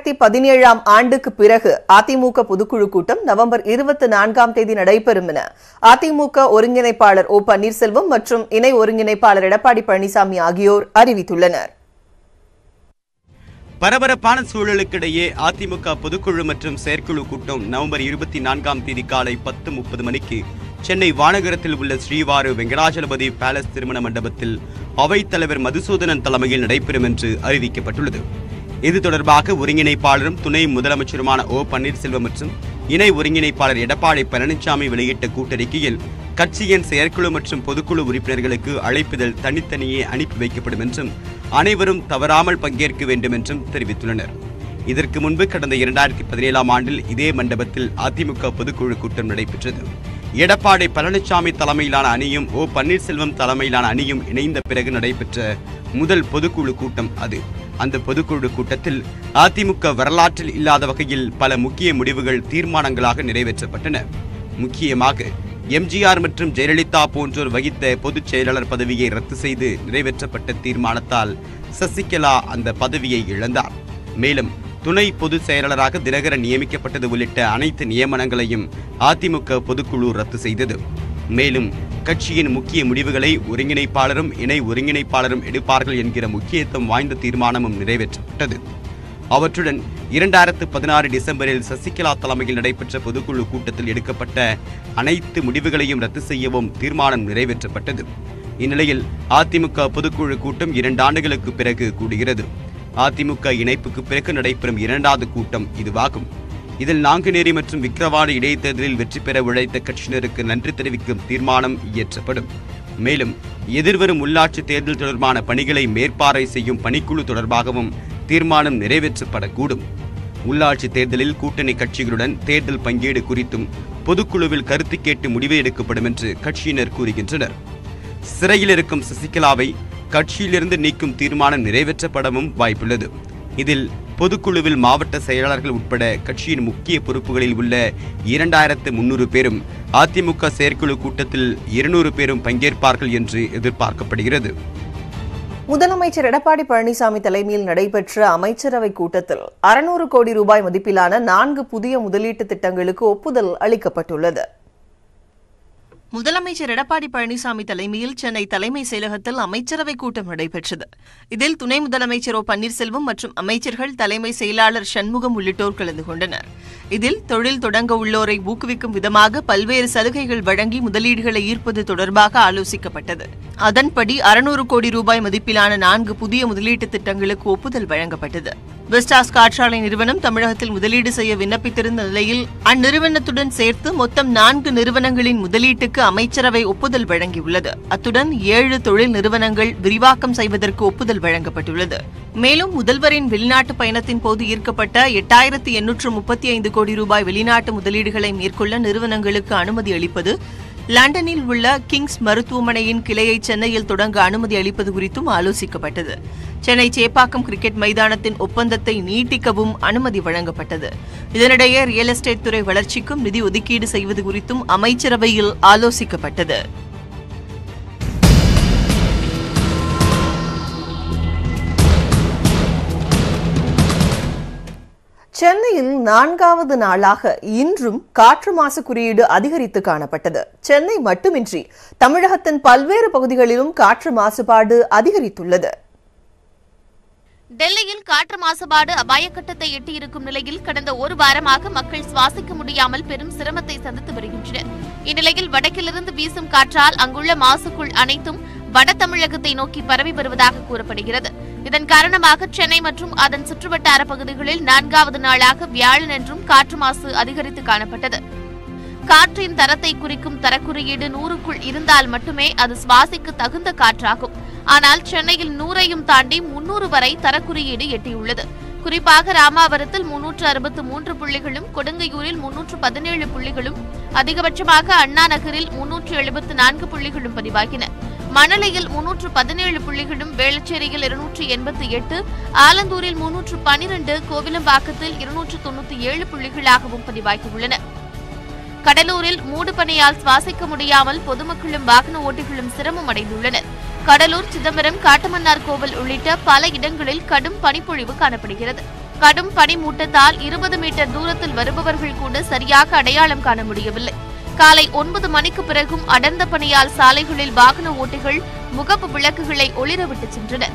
இரண்டாயிரத்தி பதினேழாம் ஆண்டுக்கு பிறகு அதிமுக பொதுக்குழு கூட்டம் நவம்பர் இருபத்தி நான்காம் தேதி நடைபெறும் என அதிமுக ஒருங்கிணைப்பாளர் ஓ பன்னீர்செல்வம் மற்றும் இணை ஒருங்கிணைப்பாளர் எடப்பாடி பழனிசாமி ஆகியோர் அறிவித்துள்ளனர் பரபரப்பான சூழலுக்கிடையே அதிமுக பொதுக்குழு மற்றும் செயற்குழு கூட்டம் நவம்பர் இருபத்தி நான்காம் தேதி காலை பத்து முப்பது மணிக்கு சென்னை வானகரத்தில் உள்ள ஸ்ரீவாரு வெங்கடாஜலபதி பேலஸ் திருமண மண்டபத்தில் அவைத்தலைவர் மதுசூதனன் தலைமையில் நடைபெறும் என்று அறிவிக்கப்பட்டுள்ளது இது தொடர்பாக ஒருங்கிணைப்பாளரும் துணை முதலமைச்சருமான ஓ பன்னீர்செல்வம் மற்றும் இணை ஒருங்கிணைப்பாளர் எடப்பாடி பழனிசாமி வெளியிட்ட கூட்டறிக்கையில் கட்சியின் செயற்குழு மற்றும் பொதுக்குழு உறுப்பினர்களுக்கு அழைப்புதல் தனித்தனியே அனுப்பி வைக்கப்படும் என்றும் அனைவரும் தவறாமல் பங்கேற்க வேண்டும் என்றும் தெரிவித்துள்ளனர் இதற்கு முன்பு கடந்த இரண்டாயிரத்தி பதினேழாம் ஆண்டில் இதே மண்டபத்தில் அதிமுக பொதுக்குழு கூட்டம் நடைபெற்றது எடப்பாடி பழனிசாமி தலைமையிலான அணியும் ஓ பன்னீர்செல்வம் தலைமையிலான அணியும் இணைந்த பிறகு நடைபெற்ற முதல் பொதுக்குழு கூட்டம் அது அந்த பொதுக்குழு கூட்டத்தில் அதிமுக வரலாற்றில் இல்லாத வகையில் பல முக்கிய முடிவுகள் தீர்மானங்களாக நிறைவேற்றப்பட்டன முக்கியமாக எம்ஜிஆர் மற்றும் ஜெயலலிதா போன்றோர் வகித்த பொதுச் செயலாளர் பதவியை ரத்து செய்து நிறைவேற்றப்பட்ட தீர்மானத்தால் சசிகலா அந்த பதவியை இழந்தார் மேலும் துணை பொதுச் செயலாளராக தினகரன் நியமிக்கப்பட்டது உள்ளிட்ட அனைத்து நியமனங்களையும் அதிமுக பொதுக்குழு ரத்து செய்தது மேலும் கட்சியின் முக்கிய முடிவுகளை ஒருங்கிணைப்பாளரும் இணை ஒருங்கிணைப்பாளரும் எடுப்பார்கள் என்கிற முக்கியத்துவம் வாய்ந்த தீர்மானமும் நிறைவேற்றப்பட்டது அவற்றுடன் இரண்டாயிரத்து பதினாறு டிசம்பரில் சசிகலா தலைமையில் நடைபெற்ற பொதுக்குழு கூட்டத்தில் எடுக்கப்பட்ட அனைத்து முடிவுகளையும் ரத்து செய்யவும் தீர்மானம் நிறைவேற்றப்பட்டது இந்நிலையில் அதிமுக பொதுக்குழு கூட்டம் இரண்டு ஆண்டுகளுக்கு பிறகு கூடுகிறது அதிமுக இணைப்புக்கு பிறகு நடைபெறும் இரண்டாவது கூட்டம் இதுவாகும் இதில் நாங்குநேரி மற்றும் விக்கிரவாண்டி இடைத்தேர்தலில் வெற்றி பெற உழைத்த கட்சியினருக்கு நன்றி தெரிவிக்கும் தீர்மானம் இயற்றப்படும் மேலும் எதிர்வரும் உள்ளாட்சி தேர்தல் தொடர்பான பணிகளை மேற்பார்வை செய்யும் பணிக்குழு தொடர்பாகவும் தீர்மானம் நிறைவேற்றப்படக்கூடும் உள்ளாட்சி தேர்தலில் கூட்டணி கட்சிகளுடன் தேர்தல் பங்கீடு குறித்தும் பொதுக்குழுவில் கருத்து கேட்டு முடிவு எடுக்கப்படும் என்று கட்சியினர் கூறுகின்றனர் சிறையில் இருக்கும் சசிகலாவை கட்சியிலிருந்து நீக்கும் தீர்மானம் நிறைவேற்றப்படவும் வாய்ப்புள்ளது இதில் பொதுக்குழுவில் மாவட்ட செயலாளர்கள் உட்பட கட்சியின் முக்கிய பொறுப்புகளில் உள்ள இரண்டாயிரத்து முன்னூறு பேரும் அதிமுக செயற்குழு கூட்டத்தில் இருநூறு பேரும் பங்கேற்பார்கள் என்று எதிர்பார்க்கப்படுகிறது முதலமைச்சர் எடப்பாடி பழனிசாமி தலைமையில் நடைபெற்ற அமைச்சரவை கூட்டத்தில் அறுநூறு கோடி ரூபாய் மதிப்பிலான நான்கு புதிய முதலீட்டு திட்டங்களுக்கு ஒப்புதல் அளிக்கப்பட்டுள்ளது முதலமைச்சர் எடப்பாடி பழனிசாமி தலைமையில் சென்னை தலைமை செயலகத்தில் அமைச்சரவை கூட்டம் நடைபெற்றது இதில் துணை முதலமைச்சர் ஓ பன்னீர்செல்வம் மற்றும் அமைச்சர்கள் தலைமை செயலாளர் சண்முகம் உள்ளிட்டோர் கலந்து கொண்டனர் இதில் தொழில் தொடங்க உள்ளோரை ஊக்குவிக்கும் விதமாக பல்வேறு சலுகைகள் வழங்கி முதலீடுகளை ஈர்ப்பது தொடர்பாக ஆலோசிக்கப்பட்டது அதன்படி அறுநூறு கோடி ரூபாய் மதிப்பிலான நான்கு புதிய முதலீட்டு திட்டங்களுக்கு ஒப்புதல் வழங்கப்பட்டது விஸ்டாஸ் காற்றாலை நிறுவனம் தமிழகத்தில் முதலீடு செய்ய விண்ணப்பித்திருந்த நிலையில் அந்நிறுவனத்துடன் சேர்த்து மொத்தம் நான்கு நிறுவனங்களின் முதலீட்டுக்கு அமைச்சரவை ஒப்புதல் வழங்கியுள்ளது அத்துடன் ஏழு தொழில் நிறுவனங்கள் விரிவாக்கம் செய்வதற்கு ஒப்புதல் வழங்கப்பட்டுள்ளது மேலும் முதல்வரின் வெளிநாட்டு பயணத்தின் போது ஈர்க்கப்பட்ட எட்டாயிரத்து எண்ணூற்று முப்பத்தி ஐந்து கோடி ரூபாய் வெளிநாட்டு முதலீடுகளை மேற்கொள்ள நிறுவனங்களுக்கு அனுமதி அளிப்பது லண்டனில் உள்ள கிங்ஸ் மருத்துவமனையின் கிளையை சென்னையில் தொடங்க அனுமதி அளிப்பது குறித்தும் ஆலோசிக்கப்பட்டது சென்னை சேப்பாக்கம் கிரிக்கெட் மைதானத்தின் ஒப்பந்தத்தை நீட்டிக்கவும் அனுமதி வழங்கப்பட்டது இதனிடையே ரியல் எஸ்டேட் துறை வளர்ச்சிக்கும் நிதி ஒதுக்கீடு செய்வது குறித்தும் அமைச்சரவையில் ஆலோசிக்கப்பட்டது சென்னையில் நான்காவது நாளாக இன்றும் காற்று மாசு குறியீடு அதிகரித்து காணப்பட்டது சென்னை மட்டுமின்றி தமிழகத்தின் பல்வேறு பகுதிகளிலும் காற்று மாசுபாடு அதிகரித்துள்ளது டெல்லியில் காற்று மாசுபாடு அபாயக்கட்டத்தை எட்டியிருக்கும் நிலையில் கடந்த ஒரு வாரமாக மக்கள் சுவாசிக்க முடியாமல் பெரும் சிரமத்தை சந்தித்து வருகின்றனர் இந்நிலையில் வடக்கிலிருந்து வீசும் காற்றால் அங்குள்ள மாசுக்குள் அனைத்தும் வட தமிழகத்தை நோக்கி பரவி வருவதாக கூறப்படுகிறது இதன் காரணமாக சென்னை மற்றும் அதன் சுற்றுவட்டார பகுதிகளில் நான்காவது நாளாக வியாழனன்றும் காற்று மாசு அதிகரித்து காணப்பட்டது காற்றின் தரத்தை குறிக்கும் தரக்குறியீடு நூறுக்குள் இருந்தால் மட்டுமே அது சுவாசிக்க தகுந்த காற்றாகும் ஆனால் சென்னையில் நூறையும் தாண்டி முன்னூறு வரை தரக்குறியீடு எட்டியுள்ளது குறிப்பாக ராமாவரத்தில் முன்னூற்று அறுபத்து மூன்று புள்ளிகளும் கொடுங்கையூரில் முன்னூற்று பதினேழு புள்ளிகளும் அதிகபட்சமாக அண்ணா நகரில் முன்னூற்று எழுபத்து நான்கு புள்ளிகளும் பதிவாகின மணலியில் முன்னூற்று பதினேழு புள்ளிகளும் வேளச்சேரியில் இருநூற்று எண்பத்தி எட்டு ஆலந்தூரில் முன்னூற்று பனிரெண்டு கோவிலம்பாக்கத்தில் இருநூற்று தொண்ணூத்தி ஏழு புள்ளிகளாகவும் பதிவாகியுள்ளன கடலூரில் மூடுபனியால் சுவாசிக்க முடியாமல் பொதுமக்களும் வாகன ஓட்டிகளும் சிரமம் அடைந்துள்ளனர் கடலூர் சிதம்பரம் காட்டுமன்னார் கோவில் உள்ளிட்ட பல இடங்களில் கடும் பனிப்பொழிவு காணப்படுகிறது கடும் பனிமூட்டத்தால் இருபது மீட்டர் தூரத்தில் வருபவர்கள் கூட சரியாக அடையாளம் காண முடியவில்லை காலை ஒன்பது மணிக்கு பிறகும் அடர்ந்த பனியால் சாலைகளில் வாகன ஓட்டிகள் முகப்பு விளக்குகளை ஒளிரவிட்டு சென்றனர்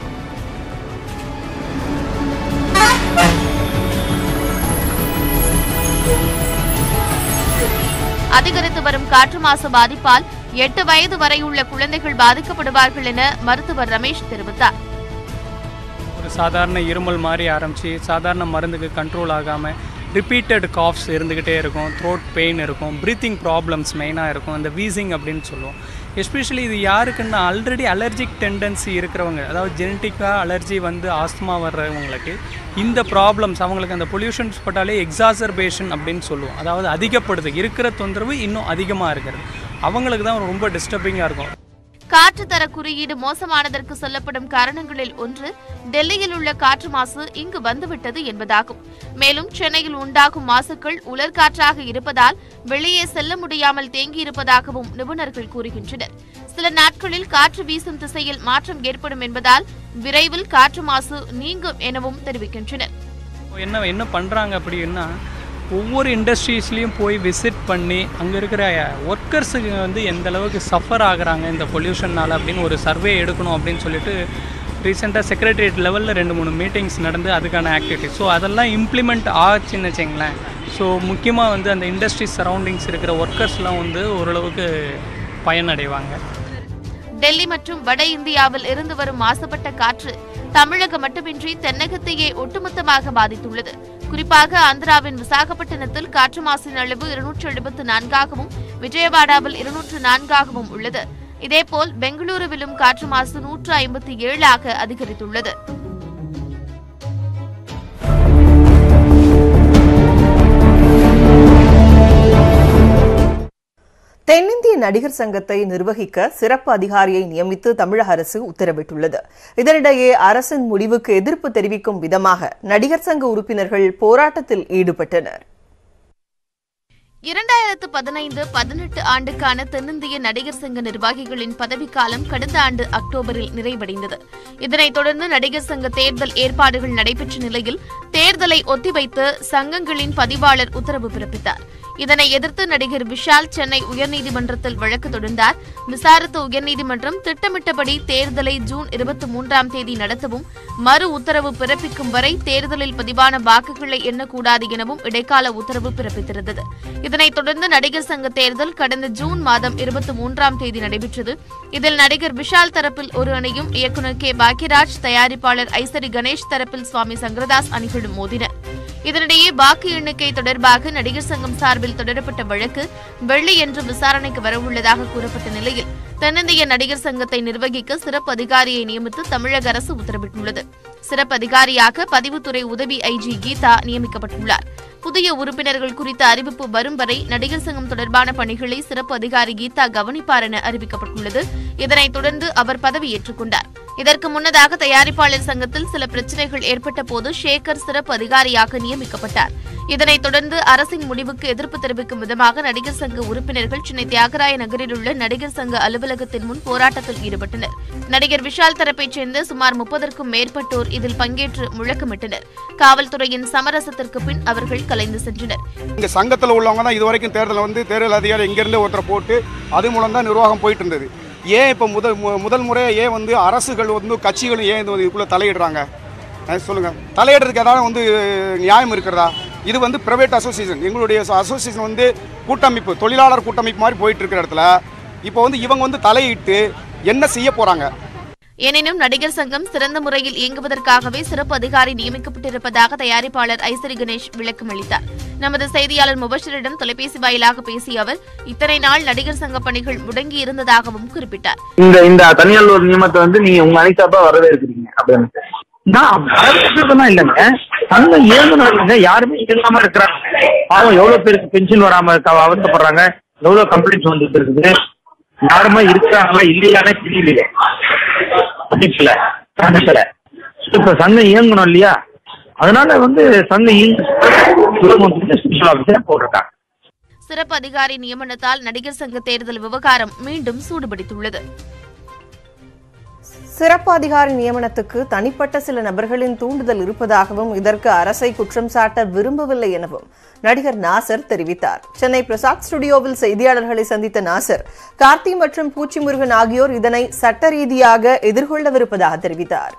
அதிகரித்து வரும் காற்று மாசு பாதிப்பால் எட்டு வயது வரையுள்ள குழந்தைகள் பாதிக்கப்படுவார்கள் என மருத்துவர் ரமேஷ் தெரிவித்தார் ஒரு சாதாரண இருமல் மாதிரி ஆரம்பித்து சாதாரண மருந்துக்கு கண்ட்ரோல் ஆகாமல் ரிப்பீட்டட் காஃப்ஸ் இருந்துக்கிட்டே இருக்கும் த்ரோட் பெயின் இருக்கும் ப்ரீத்திங் ப்ராப்ளம்ஸ் மெயினாக இருக்கும் அந்த வீசிங் அப்படின்னு சொல்லுவோம் எஸ்பெஷலி இது யாருக்குன்னா ஆல்ரெடி அலர்ஜிக் டெண்டன்சி இருக்கிறவங்க அதாவது ஜெனட்டிக்காக அலர்ஜி வந்து ஆஸ்துமா வர்றவங்களுக்கு இந்த ப்ராப்ளம்ஸ் அவங்களுக்கு அந்த பொல்யூஷன்ஸ் பட்டாலே எக்ஸாசர்பேஷன் அப்படின்னு சொல்லுவோம் அதாவது அதிகப்படுது இருக்கிற தொந்தரவு இன்னும் அதிகமாக இருக்கிறது அவங்களுக்கு தான் ரொம்ப டிஸ்டர்பிங்காக இருக்கும் காற்று தர குறியீடு மோசமானதற்கு சொல்லப்படும் காரணங்களில் ஒன்று டெல்லியில் உள்ள காற்று மாசு இங்கு வந்துவிட்டது என்பதாகும் மேலும் சென்னையில் உண்டாகும் மாசுக்கள் உலர்காற்றாக இருப்பதால் வெளியே செல்ல முடியாமல் தேங்கியிருப்பதாகவும் நிபுணர்கள் கூறுகின்றனர் சில நாட்களில் காற்று வீசும் திசையில் மாற்றம் ஏற்படும் என்பதால் விரைவில் காற்று மாசு நீங்கும் எனவும் தெரிவிக்கின்றனர் என்ன என்ன பண்ணுறாங்க அப்படின்னா ஒவ்வொரு இண்டஸ்ட்ரீஸ்லேயும் போய் விசிட் பண்ணி அங்கே இருக்கிற ஒர்க்கர்ஸுக்கு வந்து எந்த அளவுக்கு சஃபர் ஆகுறாங்க இந்த பொல்யூஷனால் அப்படின்னு ஒரு சர்வே எடுக்கணும் அப்படின்னு சொல்லிட்டு ரீசெண்டாக செக்ரட்டரியேட் லெவலில் ரெண்டு மூணு மீட்டிங்ஸ் நடந்து அதுக்கான ஆக்டிவிட்டி ஸோ அதெல்லாம் இம்ப்ளிமெண்ட் ஆச்சுன்னு வச்சிங்களேன் ஸோ முக்கியமாக வந்து அந்த இண்டஸ்ட்ரி சரௌண்டிங்ஸ் இருக்கிற ஒர்க்கர்ஸ்லாம் வந்து ஓரளவுக்கு பயனடைவாங்க டெல்லி மற்றும் வட இந்தியாவில் இருந்து வரும் மாசுபட்ட காற்று தமிழகம் மட்டுமின்றி தென்னகத்தையே ஒட்டுமொத்தமாக பாதித்துள்ளது குறிப்பாக ஆந்திராவின் விசாகப்பட்டினத்தில் காற்று மாசின் அளவு இருநூற்று எழுபத்து நான்காகவும் விஜயவாடாவில் இருநூற்று நான்காகவும் உள்ளது இதேபோல் பெங்களூருவிலும் காற்று மாசு நூற்று ஐம்பத்தி ஏழாக அதிகரித்துள்ளது தென்னிந்திய நடிகர் சங்கத்தை நிர்வகிக்க சிறப்பு அதிகாரியை நியமித்து தமிழக அரசு உத்தரவிட்டுள்ளது இதனிடையே அரசின் முடிவுக்கு எதிர்ப்பு தெரிவிக்கும் விதமாக நடிகர் சங்க உறுப்பினர்கள் போராட்டத்தில் ஈடுபட்டனர் இரண்டாயிரத்து பதினைந்து பதினெட்டு ஆண்டுக்கான தென்னிந்திய நடிகர் சங்க நிர்வாகிகளின் பதவிக்காலம் கடந்த ஆண்டு அக்டோபரில் நிறைவடைந்தது இதனைத் தொடர்ந்து நடிகர் சங்க தேர்தல் ஏற்பாடுகள் நடைபெற்ற நிலையில் தேர்தலை ஒத்திவைத்து சங்கங்களின் பதிவாளர் உத்தரவு பிறப்பித்தார் இதனை எதிர்த்து நடிகர் விஷால் சென்னை உயர்நீதிமன்றத்தில் வழக்கு தொடர்ந்தார் விசாரித்த உயர்நீதிமன்றம் திட்டமிட்டபடி தேர்தலை ஜூன் இருபத்தி மூன்றாம் தேதி நடத்தவும் மறு உத்தரவு பிறப்பிக்கும் வரை தேர்தலில் பதிவான வாக்குகளை எண்ணக்கூடாது எனவும் இடைக்கால உத்தரவு பிறப்பித்திருந்தது இதனைத் தொடர்ந்து நடிகர் சங்க தேர்தல் கடந்த ஜூன் மாதம் இருபத்தி மூன்றாம் தேதி நடைபெற்றது இதில் நடிகர் விஷால் தரப்பில் ஒரு அணியும் இயக்குநர் கே பாக்யராஜ் தயாரிப்பாளர் ஐசரி கணேஷ் தரப்பில் சுவாமி சங்கரதாஸ் அணிகளும் மோதின இதனிடையே வாக்கு எண்ணிக்கை தொடர்பாக நடிகர் சங்கம் சார்பில் தொடரப்பட்ட வழக்கு வெள்ளியன்று விசாரணைக்கு வரவுள்ளதாக கூறப்பட்ட நிலையில் தென்னிந்திய நடிகர் சங்கத்தை நிர்வகிக்க சிறப்பு அதிகாரியை நியமித்து தமிழக அரசு உத்தரவிட்டுள்ளது சிறப்பு அதிகாரியாக பதிவுத்துறை உதவி ஐஜி கீதா நியமிக்கப்பட்டுள்ளார் புதிய உறுப்பினர்கள் குறித்த அறிவிப்பு வரும் வரை நடிகர் சங்கம் தொடர்பான பணிகளை சிறப்பு அதிகாரி கீதா கவனிப்பார் என அறிவிக்கப்பட்டுள்ளது இதனைத் தொடர்ந்து அவர் பதவியேற்றுக் கொண்டார் இதற்கு முன்னதாக தயாரிப்பாளர் சங்கத்தில் சில பிரச்சனைகள் ஏற்பட்ட போது ஷேகர் சிறப்பு அதிகாரியாக நியமிக்கப்பட்டார் இதனைத் தொடர்ந்து அரசின் முடிவுக்கு எதிர்ப்பு தெரிவிக்கும் விதமாக நடிகர் சங்க உறுப்பினர்கள் சென்னை தியாகராய நகரில் உள்ள நடிகர் சங்க அலுவலகத்தின் முன் போராட்டத்தில் ஈடுபட்டனர் நடிகர் விஷால் தரப்பைச் சேர்ந்த சுமார் முப்பதற்கும் மேற்பட்டோர் இதில் பங்கேற்று முழக்கமிட்டனர் காவல்துறையின் சமரசத்திற்கு பின் அவர்கள் கலைந்து சென்றனர் இங்கே சங்கத்தில் உள்ளவங்க தான் இது வரைக்கும் தேர்தலில் வந்து தேர்தல் அதிகாரி இங்கேருந்து ஒருத்தரை போட்டு அது மூலம் தான் நிர்வாகம் போயிட்டு இருந்தது ஏன் இப்போ முதல் மு- முதல் முறையாக ஏன் வந்து அரசுகள் வந்து கட்சிகளும் ஏன் இது இதுக்குள்ளே தலையிடுறாங்க அஹ் சொல்லுங்க தலையிடுறதுக்கு ஏதாவது வந்து நியாயம் இருக்கிறதா இது வந்து பிரைவேட் அசோசியேஷன் எங்களுடைய அசோசியேஷன் வந்து கூட்டமைப்பு தொழிலாளர் கூட்டமைப்பு மாதிரி போயிட்டு இருக்கிற இடத்துல இப்போ வந்து இவங்க வந்து தலையிட்டு என்ன செய்ய போகிறாங்க எனினும் நடிகர் சங்கம் சிறந்த முறையில் இயங்குவதற்காகவே சிறப்பு அதிகாரி நியமிக்கப்பட்டிருப்பதாக தயாரிப்பாளர் ஐசரி கணேஷ் விளக்கம் அளித்தார் நமது செய்தியாளர் முபஷரிடம் தொலைபேசி வாயிலாக பேசிய அவர் இத்தனை நாள் நடிகர் சங்க பணிகள் முடங்கி இருந்ததாகவும் குறிப்பிட்டார் இந்த இந்த தனியார் ஒரு நியமத்தை வந்து நீங்க உங்க அனைத்தாப்பா வரவேற்கிறீங்க அப்படின்னு நான் வரவேற்கிறதுலாம் இல்லைங்க சங்கம் இயங்குனர் இல்லைங்க யாருமே இல்லாம இருக்கிறாங்க பாவம் எவ்வளவு பேருக்கு பென்ஷன் வராம இருக்க- அவஸ்தைப்படுறாங்க எவ்வளவு கம்ப்ளைண்ட்ஸ் வந்துட்டு இருக்குது யாருமே இருக்கிறாங்களா இல்லையானே தெரியலையே படிக்கல சங்கத்துல இப்ப சங்கம் இயங்கணும் இல்லையா அதனால வந்து சங்கம் இயங்க ஸ்பெஷல் ஆஃபீஸர் போட்டிருக்காங்க சிறப்பு அதிகாரி நியமனத்தால் நடிகர் சங்க தேர்தல் விவகாரம் மீண்டும் சூடுபிடித்துள்ளது சிறப்பு அதிகாரி நியமனத்துக்கு தனிப்பட்ட சில நபர்களின் தூண்டுதல் இருப்பதாகவும் இதற்கு அரசை குற்றம் சாட்ட விரும்பவில்லை எனவும் நடிகர் நாசர் தெரிவித்தார் சென்னை பிரசாத் ஸ்டுடியோவில் செய்தியாளர்களை சந்தித்த நாசர் கார்த்தி மற்றும் பூச்சிமுருகன் ஆகியோர் இதனை சட்ட ரீதியாக எதிர்கொள்ளவிருப்பதாக தெரிவித்தார்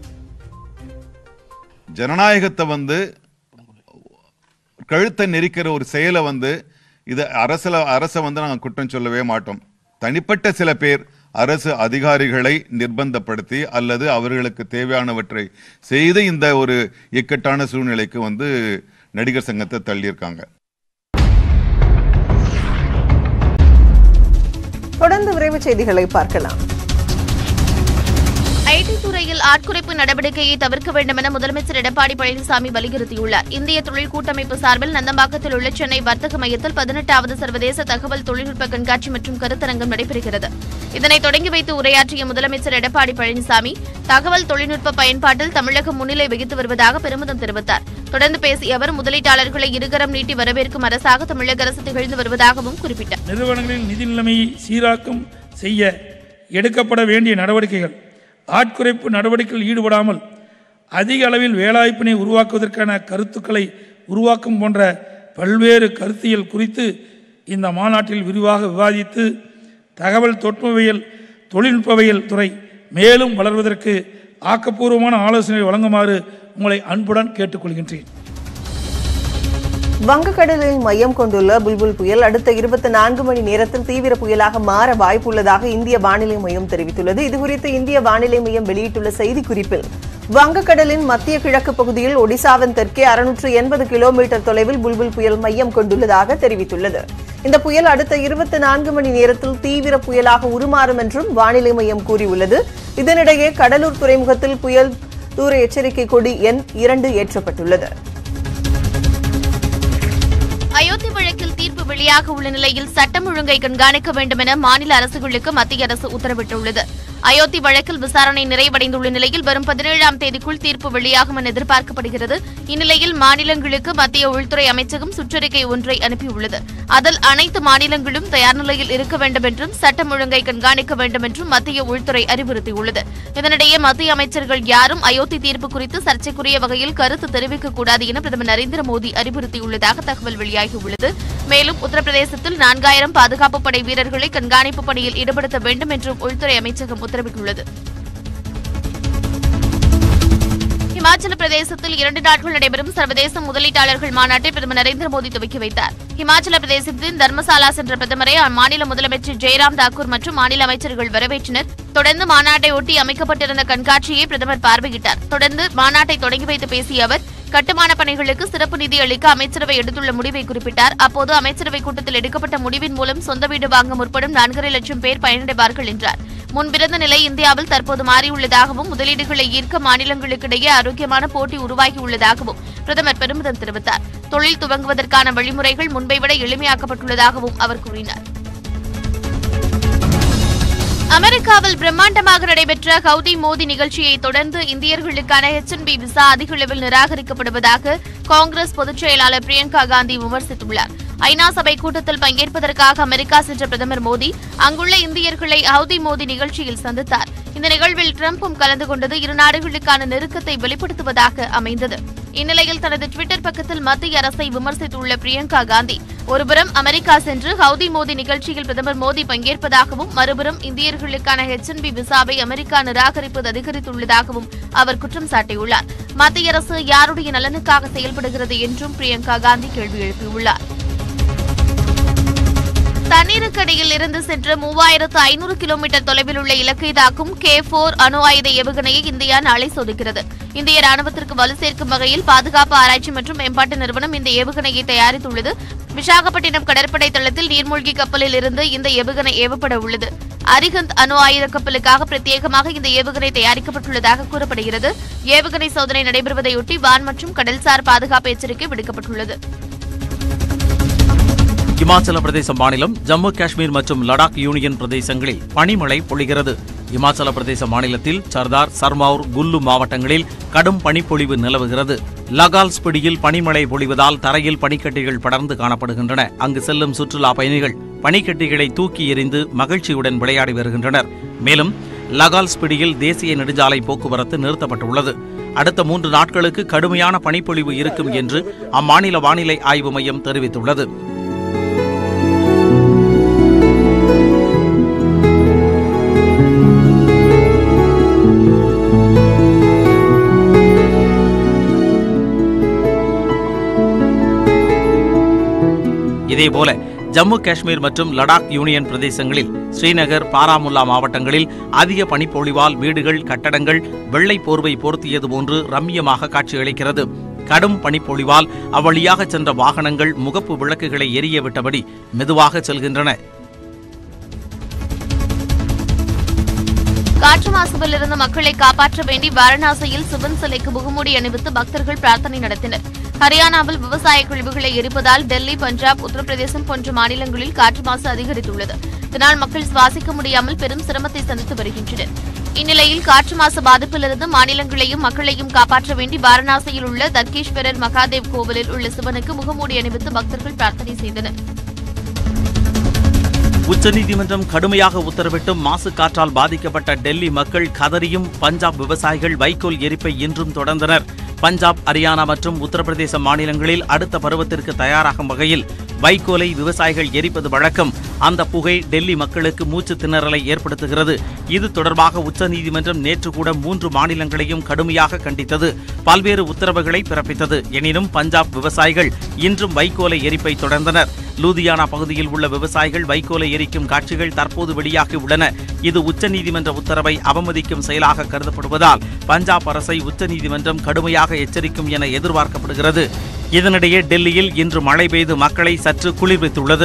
ஜனநாயகத்தை வந்து கழுத்தை நெரிக்கிற ஒரு செயலை வந்து இது அரசில் அரசை வந்து நாங்கள் குற்றம் சொல்லவே மாட்டோம் தனிப்பட்ட சில பேர் அரசு அதிகாரிகளை நிர்பந்தப்படுத்தி அல்லது அவர்களுக்கு தேவையானவற்றை செய்து இந்த ஒரு இக்கட்டான சூழ்நிலைக்கு வந்து நடிகர் சங்கத்தை தள்ளியிருக்காங்க தொடர்ந்து விரைவு செய்திகளை பார்க்கலாம் ஐடி துறையில் ஆட்குறைப்பு நடவடிக்கையை தவிர்க்க வேண்டும் என முதலமைச்சர் எடப்பாடி பழனிசாமி வலியுறுத்தியுள்ளார் இந்திய தொழில் கூட்டமைப்பு சார்பில் நந்தம்பாக்கத்தில் உள்ள சென்னை வர்த்தக மையத்தில் பதினெட்டாவது சர்வதேச தகவல் தொழில்நுட்ப கண்காட்சி மற்றும் கருத்தரங்கம் நடைபெறுகிறது இதனை தொடங்கி வைத்து உரையாற்றிய முதலமைச்சர் எடப்பாடி பழனிசாமி தகவல் தொழில்நுட்ப பயன்பாட்டில் தமிழகம் முன்னிலை வகித்து வருவதாக பெருமிதம் தெரிவித்தார் தொடர்ந்து பேசிய அவர் முதலீட்டாளர்களை இருகரம் நீட்டி வரவேற்கும் அரசாக தமிழக அரசு திகழ்ந்து வருவதாகவும் குறிப்பிட்டார் நிறுவனங்களின் நிதி நிலைமையை சீராக்கம் செய்ய எடுக்கப்பட வேண்டிய நடவடிக்கைகள் ஆட்குறைப்பு நடவடிக்கையில் ஈடுபடாமல் அதிக அளவில் வேலைவாய்ப்பினை உருவாக்குவதற்கான கருத்துக்களை உருவாக்கும் போன்ற பல்வேறு கருத்தியல் குறித்து இந்த மாநாட்டில் விரிவாக விவாதித்து தகவல் தொழில்நுட்பவியல் தொழில்நுட்பவியல் துறை மேலும் வளர்வதற்கு ஆக்கப்பூர்வமான ஆலோசனை வழங்குமாறு உங்களை அன்புடன் கேட்டுக்கொள்கின்றேன் வங்கக்கடலில் மையம் கொண்டுள்ள புல்புல் புயல் அடுத்த இருபத்தி நான்கு மணி நேரத்தில் தீவிர புயலாக மாற வாய்ப்புள்ளதாக இந்திய வானிலை மையம் தெரிவித்துள்ளது இதுகுறித்து இந்திய வானிலை மையம் வெளியிட்டுள்ள செய்திக்குறிப்பில் வங்கக்கடலின் மத்திய கிழக்கு பகுதியில் ஒடிசாவின் தெற்கே அறுநூற்று எண்பது கிலோமீட்டர் தொலைவில் புல்புல் புயல் மையம் கொண்டுள்ளதாக தெரிவித்துள்ளது இந்த புயல் அடுத்த இருபத்தி நான்கு மணி நேரத்தில் தீவிர புயலாக உருமாறும் என்றும் வானிலை மையம் கூறியுள்ளது இதனிடையே கடலூர் துறைமுகத்தில் புயல் தூர எச்சரிக்கை கொடி எண் இரண்டு ஏற்றப்பட்டுள்ளது அயோத்தி வழக்கில் தீர்ப்பு வெளியாக உள்ள நிலையில் சட்டம் ஒழுங்கை கண்காணிக்க வேண்டும் என மாநில அரசுகளுக்கு மத்திய அரசு உத்தரவிட்டுள்ளது அயோத்தி வழக்கில் விசாரணை நிறைவடைந்துள்ள நிலையில் வரும் பதினேழாம் தேதிக்குள் தீர்ப்பு வெளியாகும் என எதிர்பார்க்கப்படுகிறது இந்நிலையில் மாநிலங்களுக்கு மத்திய உள்துறை அமைச்சகம் சுற்றறிக்கை ஒன்றை அனுப்பியுள்ளது அதில் அனைத்து மாநிலங்களும் தயார் நிலையில் இருக்க வேண்டும் என்றும் சட்டம் ஒழுங்கை கண்காணிக்க வேண்டும் என்றும் மத்திய உள்துறை அறிவுறுத்தியுள்ளது இதனிடையே மத்திய அமைச்சர்கள் யாரும் அயோத்தி தீர்ப்பு குறித்து சர்ச்சைக்குரிய வகையில் கருத்து தெரிவிக்கக்கூடாது என பிரதமர் நரேந்திர மோடி அறிவுறுத்தியுள்ளதாக தகவல் வெளியாகியுள்ளது மேலும் உத்தரப்பிரதேசத்தில் நான்காயிரம் பாதுகாப்பு படை வீரர்களை கண்காணிப்பு பணியில் ஈடுபடுத்த வேண்டும் என்றும் உள்துறை அமைச்சகம் உத்தரவிட்டுள்ளது இமாச்சல பிரதேசத்தில் இரண்டு நாட்கள் நடைபெறும் சர்வதேச முதலீட்டாளர்கள் மாநாட்டை பிரதமர் நரேந்திர மோடி துவக்கி வைத்தார் இமாச்சல பிரதேசத்தின் தர்மசாலா சென்ற பிரதமரை அம்மாநில முதலமைச்சர் ஜெயராம் தாக்கூர் மற்றும் மாநில அமைச்சர்கள் வரவேற்றனர் தொடர்ந்து மாநாட்டை ஒட்டி அமைக்கப்பட்டிருந்த கண்காட்சியை பிரதமர் பார்வையிட்டார் தொடர்ந்து மாநாட்டை தொடங்கி வைத்து பேசிய அவர் கட்டுமான பணிகளுக்கு சிறப்பு நிதி அளிக்க அமைச்சரவை எடுத்துள்ள முடிவை குறிப்பிட்டார் அப்போது அமைச்சரவை கூட்டத்தில் எடுக்கப்பட்ட முடிவின் மூலம் சொந்த வீடு வாங்க முற்படும் நான்கரை லட்சம் பேர் பயனடைவார்கள் என்றார் முன்பிருந்த நிலை இந்தியாவில் தற்போது மாறியுள்ளதாகவும் முதலீடுகளை ஈர்க்க மாநிலங்களுக்கிடையே ஆரோக்கியமான போட்டி உருவாகியுள்ளதாகவும் பிரதமர் பெருமிதம் தெரிவித்தார் தொழில் துவங்குவதற்கான வழிமுறைகள் முன்பை விட எளிமையாக்கப்பட்டுள்ளதாகவும் அவர் கூறினார் அமெரிக்காவில் பிரம்மாண்டமாக நடைபெற்ற ஹவுதி மோதி நிகழ்ச்சியை தொடர்ந்து இந்தியர்களுக்கான எச் பி விசா அதிக அளவில் நிராகரிக்கப்படுவதாக காங்கிரஸ் பொதுச் செயலாளர் பிரியங்கா காந்தி விமர்சித்துள்ளார் ஐநா சபை கூட்டத்தில் பங்கேற்பதற்காக அமெரிக்கா சென்ற பிரதமர் மோடி அங்குள்ள இந்தியர்களை ஹவுதி மோதி நிகழ்ச்சியில் சந்தித்தார் இந்த நிகழ்வில் டிரம்பும் கலந்து கொண்டது இரு நாடுகளுக்கான நெருக்கத்தை வெளிப்படுத்துவதாக அமைந்தது இந்நிலையில் தனது டுவிட்டர் பக்கத்தில் மத்திய அரசை விமர்சித்துள்ள பிரியங்கா காந்தி ஒருபுறம் அமெரிக்கா சென்று ஹவுதி மோதி நிகழ்ச்சியில் பிரதமர் மோடி பங்கேற்பதாகவும் மறுபுறம் இந்தியர்களுக்கான எச் பி விசாவை அமெரிக்கா நிராகரிப்பது அதிகரித்துள்ளதாகவும் அவர் குற்றம் சாட்டியுள்ளார் மத்திய அரசு யாருடைய நலனுக்காக செயல்படுகிறது என்றும் பிரியங்கா காந்தி கேள்வி எழுப்பியுள்ளார் தண்ணீருக்கடியில் இருந்து சென்று மூவாயிரத்து ஐநூறு கிலோமீட்டர் தொலைவில் உள்ள இலக்கை தாக்கும் கே போர் அணு ஆயுத ஏவுகணையை இந்தியா நாளை சோதிக்கிறது இந்திய ராணுவத்திற்கு வலு சேர்க்கும் வகையில் பாதுகாப்பு ஆராய்ச்சி மற்றும் மேம்பாட்டு நிறுவனம் இந்த ஏவுகணையை தயாரித்துள்ளது விசாகப்பட்டினம் கடற்படை தளத்தில் நீர்மூழ்கி கப்பலில் இருந்து இந்த ஏவுகணை ஏவப்பட உள்ளது அரிஹந்த் அணு ஆயுத கப்பலுக்காக பிரத்யேகமாக இந்த ஏவுகணை தயாரிக்கப்பட்டுள்ளதாக கூறப்படுகிறது ஏவுகணை சோதனை நடைபெறுவதையொட்டி வான் மற்றும் கடல்சார் பாதுகாப்பு எச்சரிக்கை விடுக்கப்பட்டுள்ளது இமாச்சல பிரதேச மாநிலம் ஜம்மு காஷ்மீர் மற்றும் லடாக் யூனியன் பிரதேசங்களில் பனிமழை பொழிகிறது இமாச்சல பிரதேச மாநிலத்தில் சர்தார் சர்மௌர் குல்லு மாவட்டங்களில் கடும் பனிப்பொழிவு நிலவுகிறது லகால் ஸ்பிடியில் பனிமழை பொழிவதால் தரையில் பனிக்கட்டிகள் படர்ந்து காணப்படுகின்றன அங்கு செல்லும் சுற்றுலா பயணிகள் பனிக்கட்டிகளை தூக்கி எறிந்து மகிழ்ச்சியுடன் விளையாடி வருகின்றனர் மேலும் லகால் ஸ்பிடியில் தேசிய நெடுஞ்சாலை போக்குவரத்து நிறுத்தப்பட்டுள்ளது அடுத்த மூன்று நாட்களுக்கு கடுமையான பனிப்பொழிவு இருக்கும் என்று அம்மாநில வானிலை ஆய்வு மையம் தெரிவித்துள்ளது இதேபோல ஜம்மு காஷ்மீர் மற்றும் லடாக் யூனியன் பிரதேசங்களில் ஸ்ரீநகர் பாராமுல்லா மாவட்டங்களில் அதிக பனிப்பொழிவால் வீடுகள் கட்டடங்கள் வெள்ளை போர்வை போர்த்தியது போன்று ரம்மியமாக காட்சியளிக்கிறது கடும் பனிப்பொழிவால் அவ்வழியாக சென்ற வாகனங்கள் முகப்பு விளக்குகளை எரிய விட்டபடி மெதுவாக செல்கின்றன காற்று மாசுவிலிருந்து மக்களை காப்பாற்ற வேண்டி வாரணாசியில் சிவன் சிலைக்கு முகமூடி அணிவித்து பக்தர்கள் பிரார்த்தனை நடத்தினர் ஹரியானாவில் விவசாய கழிவுகளை எரிப்பதால் டெல்லி பஞ்சாப் உத்தரப்பிரதேசம் போன்ற மாநிலங்களில் காற்று மாசு அதிகரித்துள்ளது இதனால் மக்கள் சுவாசிக்க முடியாமல் பெரும் சிரமத்தை சந்தித்து வருகின்றனர் இந்நிலையில் காற்று மாசு பாதிப்பிலிருந்து மாநிலங்களையும் மக்களையும் காப்பாற்ற வேண்டி வாரணாசியில் உள்ள தர்கேஸ்வரர் மகாதேவ் கோவிலில் உள்ள சிவனுக்கு முகமூடி அணிவித்து பக்தர்கள் பிரார்த்தனை செய்தனர் உச்சநீதிமன்றம் கடுமையாக உத்தரவிட்டும் மாசு காற்றால் பாதிக்கப்பட்ட டெல்லி மக்கள் கதறியும் பஞ்சாப் விவசாயிகள் வைக்கோல் எரிப்பை இன்றும் தொடர்ந்தனர் பஞ்சாப் ஹரியானா மற்றும் உத்தரப்பிரதேச மாநிலங்களில் அடுத்த பருவத்திற்கு தயாராகும் வகையில் வைக்கோலை விவசாயிகள் எரிப்பது வழக்கம் அந்த புகை டெல்லி மக்களுக்கு மூச்சு திணறலை ஏற்படுத்துகிறது இது தொடர்பாக உச்சநீதிமன்றம் நேற்று கூட மூன்று மாநிலங்களையும் கடுமையாக கண்டித்தது பல்வேறு உத்தரவுகளை பிறப்பித்தது எனினும் பஞ்சாப் விவசாயிகள் இன்றும் வைக்கோலை எரிப்பை தொடர்ந்தனர் லூதியானா பகுதியில் உள்ள விவசாயிகள் வைக்கோலை எரிக்கும் காட்சிகள் தற்போது வெளியாகி உள்ளன இது உச்சநீதிமன்ற உத்தரவை அவமதிக்கும் செயலாக கருதப்படுவதால் பஞ்சாப் அரசை உச்சநீதிமன்றம் கடுமையாக எச்சரிக்கும் என எதிர்பார்க்கப்படுகிறது இதனிடையே டெல்லியில் இன்று மழை பெய்து மக்களை சற்று குளிர்வித்துள்ளது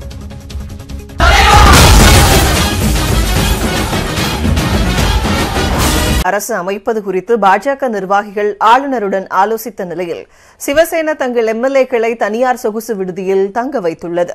அரசு அமைப்பது குறித்து பாஜக நிர்வாகிகள் ஆளுநருடன் ஆலோசித்த நிலையில் சிவசேனா தங்கள் எம்எல்ஏக்களை தனியார் சொகுசு விடுதியில் தங்க வைத்துள்ளது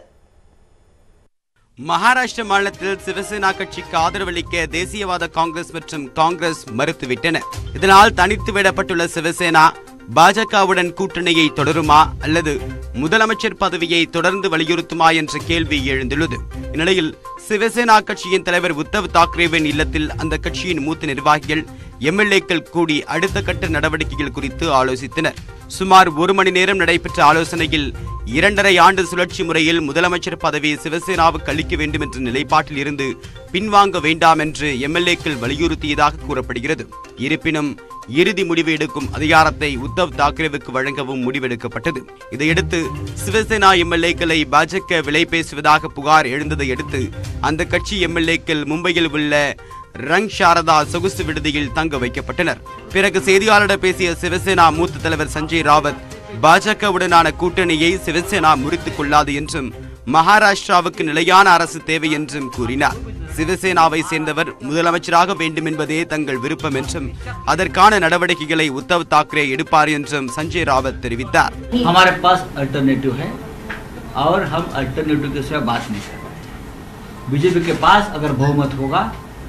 மகாராஷ்டிர மாநிலத்தில் சிவசேனா கட்சிக்கு ஆதரவளிக்க தேசியவாத காங்கிரஸ் மற்றும் காங்கிரஸ் மறுத்துவிட்டன இதனால் தனித்து விடப்பட்டுள்ள சிவசேனா பாஜகவுடன் கூட்டணியை தொடருமா அல்லது முதலமைச்சர் பதவியை தொடர்ந்து வலியுறுத்துமா என்ற கேள்வி எழுந்துள்ளது இந்நிலையில் சிவசேனா கட்சியின் தலைவர் உத்தவ் தாக்கரேவின் இல்லத்தில் அந்த கட்சியின் மூத்த நிர்வாகிகள் எம்எல்ஏக்கள் கூடி அடுத்த கட்ட நடவடிக்கைகள் குறித்து ஆலோசித்தனர் சுமார் ஒரு மணி நேரம் நடைபெற்ற ஆலோசனையில் இரண்டரை ஆண்டு சுழற்சி முறையில் முதலமைச்சர் பதவி சிவசேனாவுக்கு அளிக்க வேண்டும் என்ற நிலைப்பாட்டில் இருந்து பின்வாங்க வேண்டாம் என்று எம்எல்ஏக்கள் வலியுறுத்தியதாக கூறப்படுகிறது இருப்பினும் இறுதி முடிவு எடுக்கும் அதிகாரத்தை உத்தவ் தாக்கரேவுக்கு வழங்கவும் முடிவெடுக்கப்பட்டது இதையடுத்து சிவசேனா எம்எல்ஏக்களை பாஜக விலை பேசுவதாக புகார் எழுந்ததை அடுத்து அந்த கட்சி எம்எல்ஏக்கள் மும்பையில் உள்ள ரங் சாரதா சொகுசு விடுதியில் தங்க வைக்கப்பட்டனர் பிறகு செய்தியாளரிடம் பேசிய சிவசேனா மூத்த தலைவர் சஞ்சய் ராவத் பாஜகவுடனான கூட்டணியை சிவசேனா முறித்துக் கொள்ளாது என்றும் மகாராஷ்டிராவுக்கு நிலையான அரசு தேவை என்றும் கூறினார் சிவசேனாவை சேர்ந்தவர் முதலமைச்சராக வேண்டும் என்பதே தங்கள் விருப்பம் என்றும் அதற்கான நடவடிக்கைகளை உத்தவ் தாக்கரே எடுப்பார் என்றும் சஞ்சய் ராவத் தெரிவித்தார் हमारे पास अल्टरनेटिव है और हम अल्टरनेटिव के सिवा बात नहीं कर रहे बीजेपी के पास अगर बहुमत होगा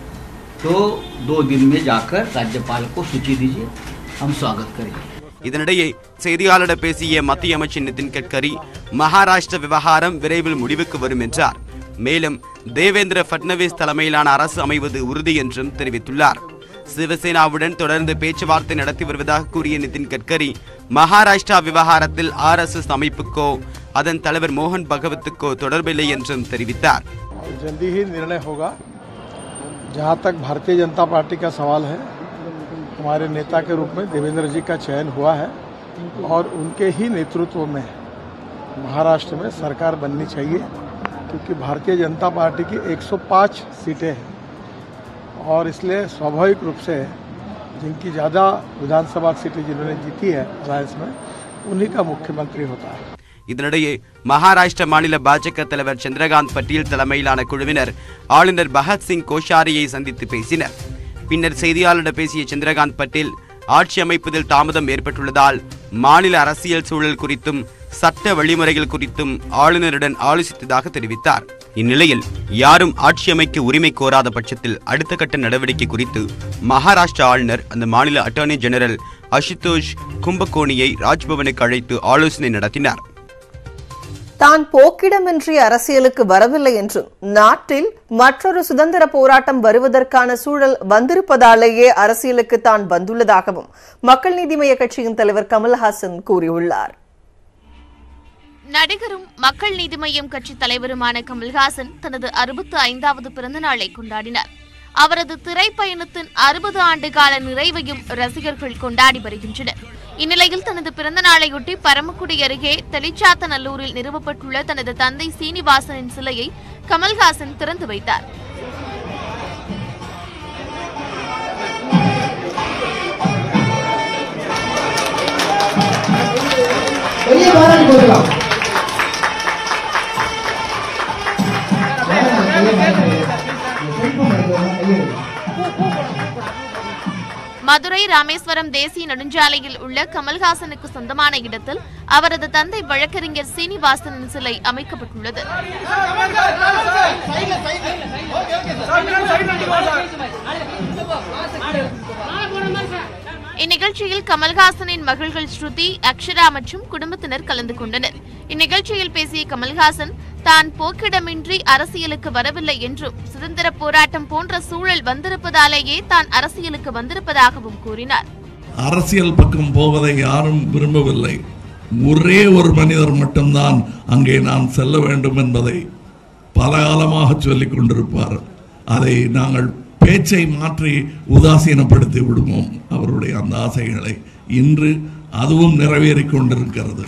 तो दो दिन में जाकर राज्यपाल को सूची दीजिए हम स्वागत करेंगे இதனிடையே செய்தியாளரிடம் பேசிய மத்திய அமைச்சர் நிதின் கட்கரி மகாராஷ்டிர விவகாரம் விரைவில் முடிவுக்கு வரும் என்றார் மேலும் தேவேந்திர பட்னவிஸ் தலைமையிலான அரசு அமைவது உறுதி என்றும் தெரிவித்துள்ளார் சிவசேனாவுடன் தொடர்ந்து பேச்சுவார்த்தை நடத்தி வருவதாக கூறிய நிதின் கட்கரி மகாராஷ்டிரா விவகாரத்தில் ஆர்எஸ்எஸ் அமைப்புக்கோ அதன் தலைவர் மோகன் பகவத்துக்கோ தொடர்பில்லை என்றும் தெரிவித்தார் जल्दी ही निर्णय होगा जहाँ तक भारतीय जनता पार्टी का सवाल है हमारे नेता के रूप में देवेंद्र जी का चयन हुआ है और उनके ही नेतृत्व में महाराष्ट्र में सरकार बननी चाहिए क्योंकि भारतीय जनता पार्टी की 105 सीटें हैं और इसलिए स्वाभाविक रूप से जिनकी ज़्यादा विधानसभा सीटें जिन्होंने जीती है अलायंस में उन्हीं का मुख्यमंत्री होता है இதனிடையே மகாராஷ்டிர மாநில பாஜக தலைவர் சந்திரகாந்த் பட்டீல் தலைமையிலான குழுவினர் ஆளுநர் பகத்சிங் கோஷாரியை சந்தித்து பேசினர் பின்னர் செய்தியாளரிடம் பேசிய சந்திரகாந்த் பட்டேல் ஆட்சி அமைப்பதில் தாமதம் ஏற்பட்டுள்ளதால் மாநில அரசியல் சூழல் குறித்தும் சட்ட வழிமுறைகள் குறித்தும் ஆளுநருடன் ஆலோசித்ததாக தெரிவித்தார் இந்நிலையில் யாரும் ஆட்சி அமைக்க உரிமை கோராத பட்சத்தில் அடுத்த கட்ட நடவடிக்கை குறித்து மகாராஷ்டிரா ஆளுநர் அந்த மாநில அட்டார்னி ஜெனரல் அசுதோஷ் கும்பகோணியை ராஜ்பவனுக்கு அழைத்து ஆலோசனை நடத்தினார் தான் போக்கிடமின்றி அரசியலுக்கு வரவில்லை என்றும் நாட்டில் மற்றொரு சுதந்திர போராட்டம் வருவதற்கான சூழல் வந்திருப்பதாலேயே அரசியலுக்கு தான் வந்துள்ளதாகவும் மக்கள் நீதி மய்ய கட்சியின் தலைவர் கமல்ஹாசன் கூறியுள்ளார் நடிகரும் மக்கள் நீதி மய்யம் கட்சி தலைவருமான கமல்ஹாசன் தனது அறுபத்து ஐந்தாவது பிறந்த நாளை கொண்டாடினார் அவரது திரைப்பயணத்தின் அறுபது ஆண்டு கால நிறைவையும் ரசிகர்கள் கொண்டாடி வருகின்றனர் இந்நிலையில் தனது பிறந்த நாளையொட்டி பரமக்குடி அருகே தெளிச்சாத்தநல்லூரில் நிறுவப்பட்டுள்ள தனது தந்தை சீனிவாசனின் சிலையை கமல்ஹாசன் திறந்து வைத்தார் மதுரை ராமேஸ்வரம் தேசிய நெடுஞ்சாலையில் உள்ள கமல்ஹாசனுக்கு சொந்தமான இடத்தில் அவரது தந்தை வழக்கறிஞர் சீனிவாசனின் சிலை அமைக்கப்பட்டுள்ளது இந்நிகழ்ச்சியில் கமல்ஹாசனின் மகள்கள் ஸ்ருதி அக்ஷரா மற்றும் குடும்பத்தினர் கலந்து கொண்டனர் இந்நிகழ்ச்சியில் பேசிய கமல்ஹாசன் தான் போக்கிடமின்றி அரசியலுக்கு வரவில்லை என்றும் சுதந்திர போராட்டம் போன்ற சூழல் வந்திருப்பதாலேயே தான் அரசியலுக்கு வந்திருப்பதாகவும் கூறினார் அரசியல் பக்கம் போவதை யாரும் விரும்பவில்லை ஒரே ஒரு மனிதர் மட்டும்தான் அங்கே நான் செல்ல வேண்டும் என்பதை பல காலமாக சொல்லிக் கொண்டிருப்பார் அதை நாங்கள் பேச்சை மாற்றி உதாசீனப்படுத்தி விடுவோம் அவருடைய அந்த ஆசைகளை இன்று அதுவும் நிறைவேறிக் கொண்டிருக்கிறது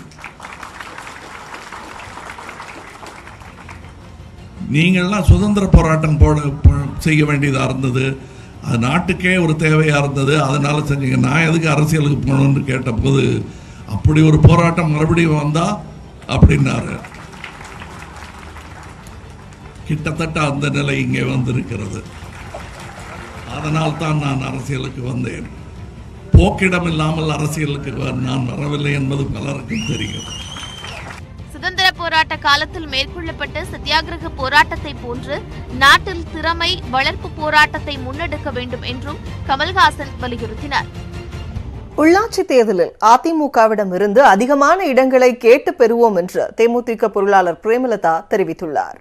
நீங்கள்லாம் சுதந்திர போராட்டம் போட ப- செய்ய வேண்டியதாக இருந்தது அது நாட்டுக்கே ஒரு தேவையாக இருந்தது அதனால செஞ்சீங்க நான் எதுக்கு அரசியலுக்கு போகணும்னு கேட்டபோது அப்படி ஒரு போராட்டம் மறுபடியும் வந்தா அப்படின்னாரு கிட்டத்தட்ட அந்த நிலை இங்கே வந்திருக்கிறது அதனால் தான் நான் அரசியலுக்கு வந்தேன் போக்கிடம் இல்லாமல் அரசியலுக்கு வ- நான் வரவில்லை என்பது பலருக்கும் தெரியும் சுதந்திர போராட்ட காலத்தில் மேற்கொள்ளப்பட்ட சத்தியாகிரக போராட்டத்தை போன்று நாட்டில் திறமை வளர்ப்பு போராட்டத்தை முன்னெடுக்க வேண்டும் என்றும் கமல்ஹாசன் வலியுறுத்தினார் உள்ளாட்சி தேர்தலில் அதிமுகவிடம் இருந்து அதிகமான இடங்களை கேட்டு பெறுவோம் என்று தேமுதிக பொருளாளர் பிரேமலதா தெரிவித்துள்ளார்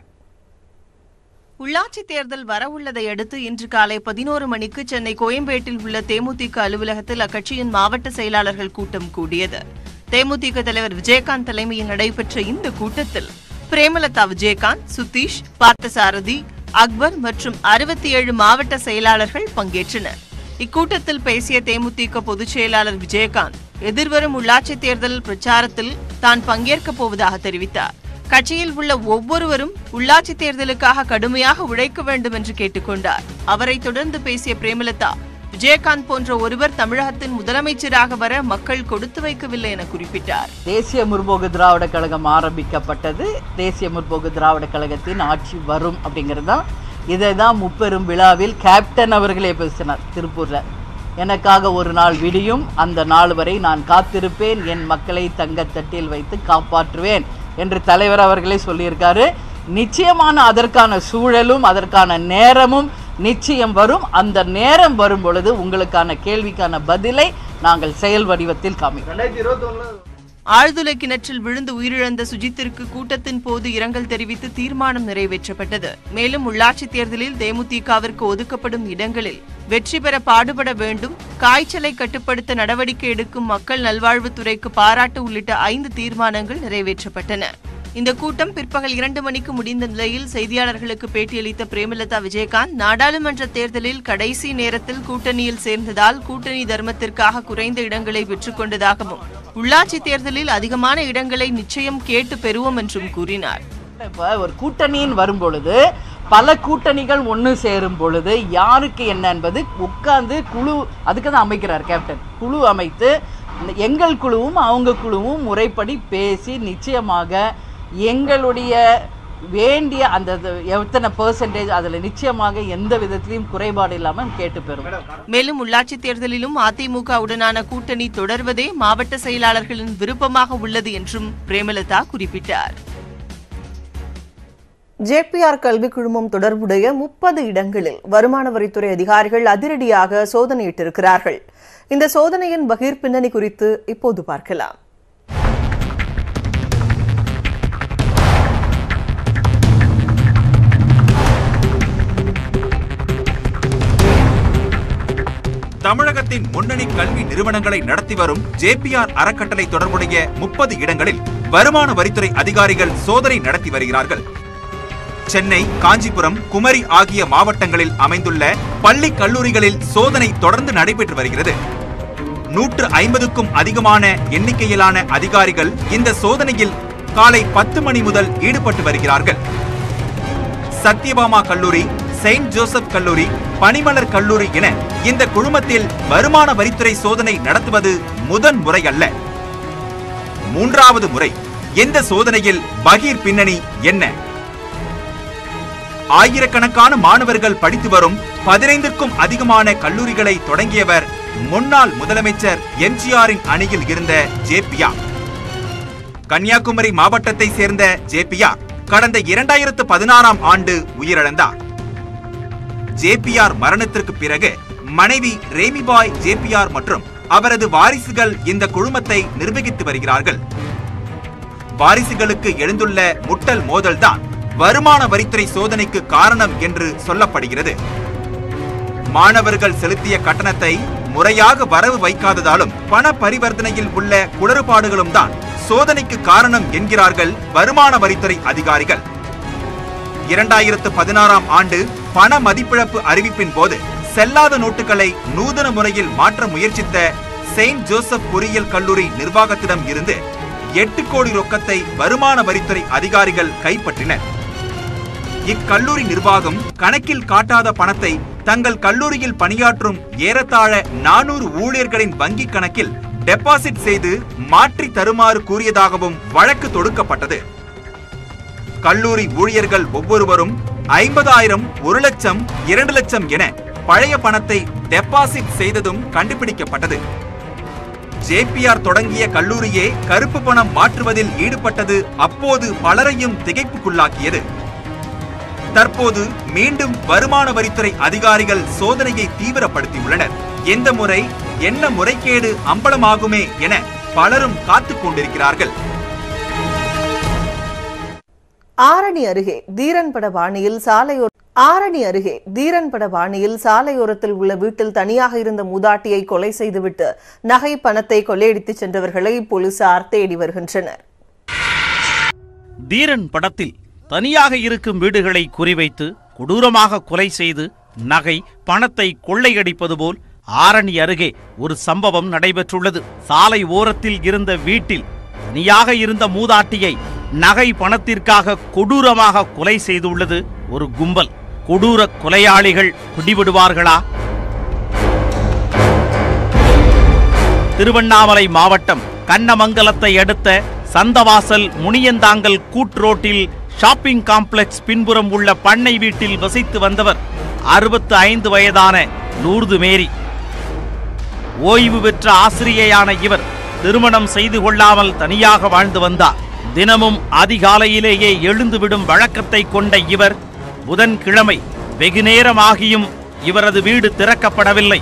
உள்ளாட்சி தேர்தல் வரவுள்ளதை அடுத்து இன்று காலை பதினோரு மணிக்கு சென்னை கோயம்பேட்டில் உள்ள தேமுதிக அலுவலகத்தில் அக்கட்சியின் மாவட்ட செயலாளர்கள் கூட்டம் கூடியது தேமுதிக தலைவர் விஜயகாந்த் தலைமையில் நடைபெற்ற இந்த கூட்டத்தில் பிரேமலதா விஜயகாந்த் சுதீஷ் பார்த்தசாரதி அக்பர் மற்றும் அறுபத்தி ஏழு மாவட்ட செயலாளர்கள் பங்கேற்றனர் இக்கூட்டத்தில் பேசிய தேமுதிக பொதுச் செயலாளர் விஜயகாந்த் எதிர்வரும் உள்ளாட்சி தேர்தல் பிரச்சாரத்தில் தான் பங்கேற்கப் போவதாக தெரிவித்தார் கட்சியில் உள்ள ஒவ்வொருவரும் உள்ளாட்சி தேர்தலுக்காக கடுமையாக உழைக்க வேண்டும் என்று கேட்டுக்கொண்டார் அவரை தொடர்ந்து பேசிய பிரேமலதா விஜயகாந்த் போன்ற ஒருவர் தமிழகத்தின் முதலமைச்சராக வர மக்கள் கொடுத்து வைக்கவில்லை என குறிப்பிட்டார் தேசிய முற்போக்கு திராவிட கழகம் ஆரம்பிக்கப்பட்டது தேசிய முற்போக்கு திராவிட கழகத்தின் ஆட்சி வரும் அப்படிங்கிறது தான் இதை தான் முப்பெரும் விழாவில் கேப்டன் அவர்களே பேசினார் திருப்பூர்ல எனக்காக ஒரு நாள் விடியும் அந்த நாள் வரை நான் காத்திருப்பேன் என் மக்களை தங்கத்தட்டில் வைத்து காப்பாற்றுவேன் என்று தலைவர் அவர்களே சொல்லியிருக்காரு நிச்சயமான அதற்கான சூழலும் அதற்கான நேரமும் நிச்சயம் வரும் அந்த நேரம் வரும் பொழுது உங்களுக்கான கேள்விக்கான பதிலை நாங்கள் செயல் வடிவத்தில் காமிக்கிறோம் ஆழ்துளை கிணற்றில் விழுந்து உயிரிழந்த சுஜித்திற்கு கூட்டத்தின் போது இரங்கல் தெரிவித்து தீர்மானம் நிறைவேற்றப்பட்டது மேலும் உள்ளாட்சி தேர்தலில் தேமுதிகவிற்கு ஒதுக்கப்படும் இடங்களில் வெற்றி பெற பாடுபட வேண்டும் காய்ச்சலை கட்டுப்படுத்த நடவடிக்கை எடுக்கும் மக்கள் நல்வாழ்வுத்துறைக்கு பாராட்டு உள்ளிட்ட ஐந்து தீர்மானங்கள் நிறைவேற்றப்பட்டன இந்த கூட்டம் பிற்பகல் இரண்டு மணிக்கு முடிந்த நிலையில் செய்தியாளர்களுக்கு பேட்டியளித்த பிரேமலதா விஜயகாந்த் நாடாளுமன்ற தேர்தலில் கடைசி நேரத்தில் கூட்டணியில் சேர்ந்ததால் கூட்டணி தர்மத்திற்காக குறைந்த இடங்களை பெற்றுக் கொண்டதாகவும் உள்ளாட்சி தேர்தலில் அதிகமான இடங்களை நிச்சயம் கேட்டு பெறுவோம் என்றும் கூறினார் இப்ப ஒரு கூட்டணின்னு வரும் பொழுது பல கூட்டணிகள் ஒன்று சேரும் பொழுது யாருக்கு என்ன என்பது உட்கார்ந்து குழு அதுக்கு தான் அமைக்கிறார் கேப்டன் குழு அமைத்து இந்த எங்கள் குழுவும் அவங்க குழுவும் முறைப்படி பேசி நிச்சயமாக எங்களுடைய வேண்டிய அந்த இது எத்தனை பெர்சன்டேஜ் அதில் நிச்சயமாக எந்த விதத்திலையும் குறைபாடு இல்லாமல் கேட்டு பெறும் மேலும் உள்ளாட்சி தேர்தலிலும் அதிமுக உடனான கூட்டணி தொடர்வதே மாவட்ட செயலாளர்களின் விருப்பமாக உள்ளது என்றும் பிரேமலதா குறிப்பிட்டார் ஜேபிஆர் கல்விக் குழுமம் தொடர்புடைய முப்பது இடங்களில் வருமான வரித்துறை அதிகாரிகள் அதிரடியாக சோதனையிட்டிருக்கிறார்கள் இந்த சோதனையின் பகீர் பின்னணி குறித்து இப்போது பார்க்கலாம் தமிழகத்தின் முன்னணி கல்வி நிறுவனங்களை நடத்தி வரும் ஜேபிஆர் அறக்கட்டளை தொடர்புடைய முப்பது இடங்களில் வருமான வரித்துறை அதிகாரிகள் சோதனை நடத்தி வருகிறார்கள் சென்னை காஞ்சிபுரம் குமரி ஆகிய மாவட்டங்களில் அமைந்துள்ள பள்ளி கல்லூரிகளில் சோதனை தொடர்ந்து நடைபெற்று வருகிறது நூற்று ஐம்பதுக்கும் அதிகமான எண்ணிக்கையிலான அதிகாரிகள் இந்த சோதனையில் காலை பத்து மணி முதல் ஈடுபட்டு வருகிறார்கள் சத்யபாமா கல்லூரி செயின்ட் ஜோசப் கல்லூரி பனிமலர் கல்லூரி என இந்த குழுமத்தில் வருமான வரித்துறை சோதனை நடத்துவது முதன் முறை அல்ல மூன்றாவது முறை இந்த சோதனையில் பகீர் பின்னணி என்ன ஆயிரக்கணக்கான மாணவர்கள் படித்து வரும் பதினைந்துக்கும் அதிகமான கல்லூரிகளை தொடங்கியவர் முன்னாள் முதலமைச்சர் எம்ஜிஆரின் அணியில் இருந்த ஜேபியா கன்னியாகுமரி மாவட்டத்தை சேர்ந்த ஜேபியா கடந்த இரண்டாயிரத்து பதினாறாம் ஆண்டு உயிரிழந்தார் ஜேபிஆர் மரணத்திற்கு பிறகு மனைவி ரேமிபாய் ஜேபிஆர் மற்றும் அவரது வாரிசுகள் இந்த குழுமத்தை நிர்வகித்து வருகிறார்கள் வாரிசுகளுக்கு எழுந்துள்ள முட்டல் மோதல்தான் வருமான வரித்துறை சோதனைக்கு காரணம் என்று சொல்லப்படுகிறது மாணவர்கள் செலுத்திய கட்டணத்தை முறையாக வரவு வைக்காததாலும் பண பரிவர்த்தனையில் உள்ள குளறுபாடுகளும் தான் சோதனைக்கு காரணம் என்கிறார்கள் வருமான வரித்துறை அதிகாரிகள் இரண்டாயிரத்து பதினாறாம் ஆண்டு பண மதிப்பிழப்பு அறிவிப்பின் போது செல்லாத நோட்டுகளை நூதன முறையில் மாற்ற முயற்சித்த செயின்ட் ஜோசப் பொறியியல் கல்லூரி நிர்வாகத்திடம் இருந்து எட்டு கோடி ரொக்கத்தை வருமான வரித்துறை அதிகாரிகள் கைப்பற்றினர் இக்கல்லூரி நிர்வாகம் கணக்கில் காட்டாத பணத்தை தங்கள் கல்லூரியில் பணியாற்றும் ஏறத்தாழ நானூறு ஊழியர்களின் வங்கிக் கணக்கில் டெபாசிட் செய்து மாற்றி தருமாறு கூறியதாகவும் வழக்கு தொடுக்கப்பட்டது கல்லூரி ஊழியர்கள் ஒவ்வொருவரும் ஐம்பதாயிரம் ஒரு லட்சம் இரண்டு லட்சம் என பழைய பணத்தை டெபாசிட் செய்ததும் கண்டுபிடிக்கப்பட்டது ஜேபிஆர் தொடங்கிய கல்லூரியே கருப்பு பணம் மாற்றுவதில் ஈடுபட்டது அப்போது பலரையும் திகைப்புக்குள்ளாக்கியது தற்போது மீண்டும் வருமான வரித்துறை அதிகாரிகள் சோதனையை தீவிரப்படுத்தியுள்ளனர் எந்த முறை என்ன முறைகேடு அம்பலமாகுமே என பலரும் காத்துக் கொண்டிருக்கிறார்கள் ஆரணி அருகே தீரன்பட பாணியில் சாலையோர ஆரணி அருகே தீரன்பட பாணியில் சாலையோரத்தில் உள்ள வீட்டில் தனியாக இருந்த மூதாட்டியை கொலை செய்துவிட்டு நகை பணத்தை கொள்ளையடித்துச் சென்றவர்களை போலீசார் தேடி வருகின்றனர் தீரன் படத்தில் தனியாக இருக்கும் வீடுகளை குறிவைத்து கொடூரமாக கொலை செய்து நகை பணத்தை கொள்ளையடிப்பது போல் ஆரணி அருகே ஒரு சம்பவம் நடைபெற்றுள்ளது சாலை ஓரத்தில் இருந்த வீட்டில் தனியாக இருந்த மூதாட்டியை நகை பணத்திற்காக கொடூரமாக கொலை செய்துள்ளது ஒரு கும்பல் கொடூர கொலையாளிகள் பிடிபடுவார்களா திருவண்ணாமலை மாவட்டம் கண்ணமங்கலத்தை அடுத்த சந்தவாசல் முனியந்தாங்கல் கூட்ரோட்டில் ஷாப்பிங் காம்ப்ளெக்ஸ் பின்புறம் உள்ள பண்ணை வீட்டில் வசித்து வந்தவர் அறுபத்து ஐந்து வயதான லூர்து மேரி ஓய்வு பெற்ற ஆசிரியையான இவர் திருமணம் செய்து கொள்ளாமல் தனியாக வாழ்ந்து வந்தார் தினமும் அதிகாலையிலேயே எழுந்துவிடும் வழக்கத்தை கொண்ட இவர் புதன்கிழமை வெகுநேரமாகியும் இவரது வீடு திறக்கப்படவில்லை